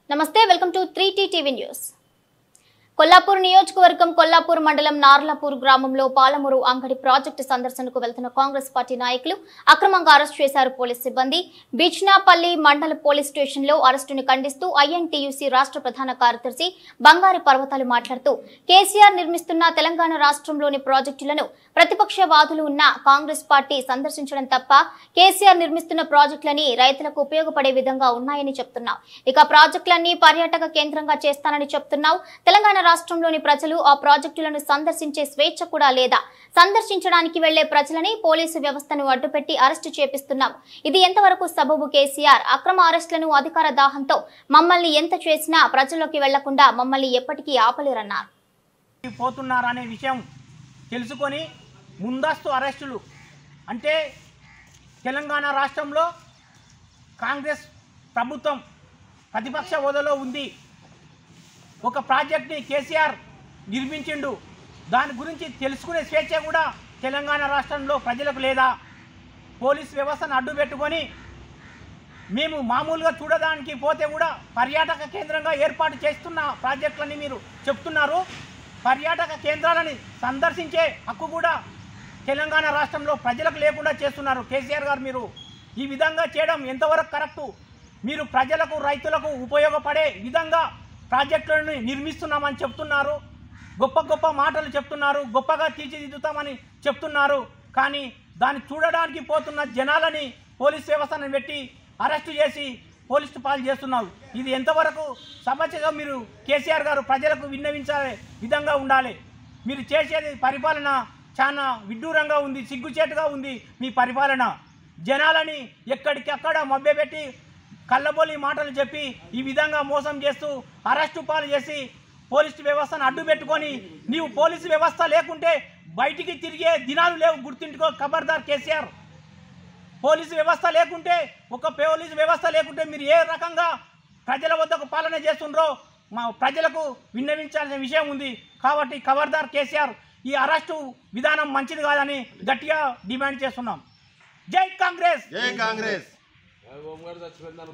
నమస్తే welcome to three TV news Kollapur నియోజకవర్గం కొల్లాపూర్ మండలం నార్లాపూర్ గ్రామంలో పాలమూరు అంగడి ప్రాజెక్టు సందర్శనకు వెళ్తున్న కాంగ్రెస్ పార్టీ నాయకులు అక్రమంగా అరెస్ట్ చేశారు పోలీస్ సిబ్బంది బిచ్నాపల్లి మండల పోలీస్ స్టేషన్ లో అరెస్టును ఖండిస్తూ ఐఎన్టీయూసీ రాష్ట్ర ప్రధాన కార్యదర్శి బంగారు పర్వతాలు మాట్లాడుతూ కేసీఆర్ నిర్మిస్తున్న తెలంగాణ రాష్ట్రంలోని ప్రాజెక్టులను ప్రతిపక్ష వాదులు ఉన్న కాంగ్రెస్ పార్టీ సందర్శించడం తప్ప కేసీఆర్ నిర్మిస్తున్న ప్రాజెక్టులని రైతులకు ఉపయోగపడే విధంగా ఉన్నాయని చెప్తున్నావు ఇక ప్రాజెక్టులన్నీ పర్యాటక కేంద్రంగా చేస్తానని చెప్తున్నావు తెలంగాణ రాష్ట్రంలోని ప్రజలు ఆ ప్రాజెక్టులను సందర్శించే స్వేచ్ఛ కూడా లేదా సందర్శించడానికి వెళ్లే ప్రజలని పోలీసు వ్యవస్థను అడ్డుపెట్టి అరెస్టు చేపిస్తున్నాం ఇది ఎంతవరకు సబబు కేసీఆర్ అక్రమ అరెస్టులను అధికార దాహంతో మమ్మల్ని ఎంత చేసినా ప్రజల్లోకి వెళ్లకుండా మమ్మల్ని ఎప్పటికీ ఆపలేరన్నారు పోతున్నారనే విషయం తెలుసుకొని ముందస్తు అరెస్టులు అంటే తెలంగాణ రాష్ట్రంలో కాంగ్రెస్ ప్రభుత్వం ప్రతిపక్ష హోదాలో ఉంది ఒక ప్రాజెక్ట్ని కేసీఆర్ నిర్మించిండు దాని గురించి తెలుసుకునే స్వేచ్ఛ కూడా తెలంగాణ రాష్ట్రంలో ప్రజలకు లేదా పోలీస్ వ్యవస్థను అడ్డు పెట్టుకొని మేము మామూలుగా చూడడానికి పోతే కూడా పర్యాటక కేంద్రంగా ఏర్పాటు చేస్తున్న ప్రాజెక్టులని మీరు చెప్తున్నారు పర్యాటక కేంద్రాలని సందర్శించే హక్కు కూడా తెలంగాణ రాష్ట్రంలో ప్రజలకు లేకుండా చేస్తున్నారు కేసీఆర్ గారు మీరు ఈ విధంగా చేయడం ఎంతవరకు కరెక్టు మీరు ప్రజలకు రైతులకు ఉపయోగపడే విధంగా ప్రాజెక్టులను నిర్మిస్తున్నామని చెప్తున్నారు గొప్ప గొప్ప మాటలు చెప్తున్నారు గొప్పగా తీర్చిదిద్దుతామని చెప్తున్నారు కానీ దాన్ని చూడడానికి పోతున్న జనాలని పోలీస్ వ్యవస్థను పెట్టి అరెస్టు చేసి పోలీసు పాలు చేస్తున్నారు ఇది ఎంతవరకు సమస్యగా మీరు కేసీఆర్ గారు ప్రజలకు విన్నవించాలే విధంగా ఉండాలి మీరు చేసేది పరిపాలన చాలా విడ్డూరంగా ఉంది సిగ్గుచేటుగా ఉంది మీ పరిపాలన జనాలని ఎక్కడికక్కడ మభ్యపెట్టి కళ్ళబొలి మాటలు చెప్పి ఈ విధంగా మోసం చేస్తూ అరెస్టు పాలు చేసి పోలీసు వ్యవస్థను అడ్డు పెట్టుకొని నీవు పోలీసు వ్యవస్థ లేకుంటే బయటికి తిరిగే దినాలు లేవు గుర్తుంచుకో ఖబర్దార్ కేసీఆర్ పోలీసు వ్యవస్థ లేకుంటే ఒక పోలీసు వ్యవస్థ లేకుంటే మీరు ఏ రకంగా ప్రజల వద్దకు పాలన చేస్తుండ్రో మా ప్రజలకు విన్నవించాల్సిన విషయం ఉంది కాబట్టి ఖబర్దార్ కేసీఆర్ ఈ అరెస్టు విధానం మంచిది కాదని గట్టిగా డిమాండ్ చేస్తున్నాం జై కాంగ్రెస్ జై కాంగ్రెస్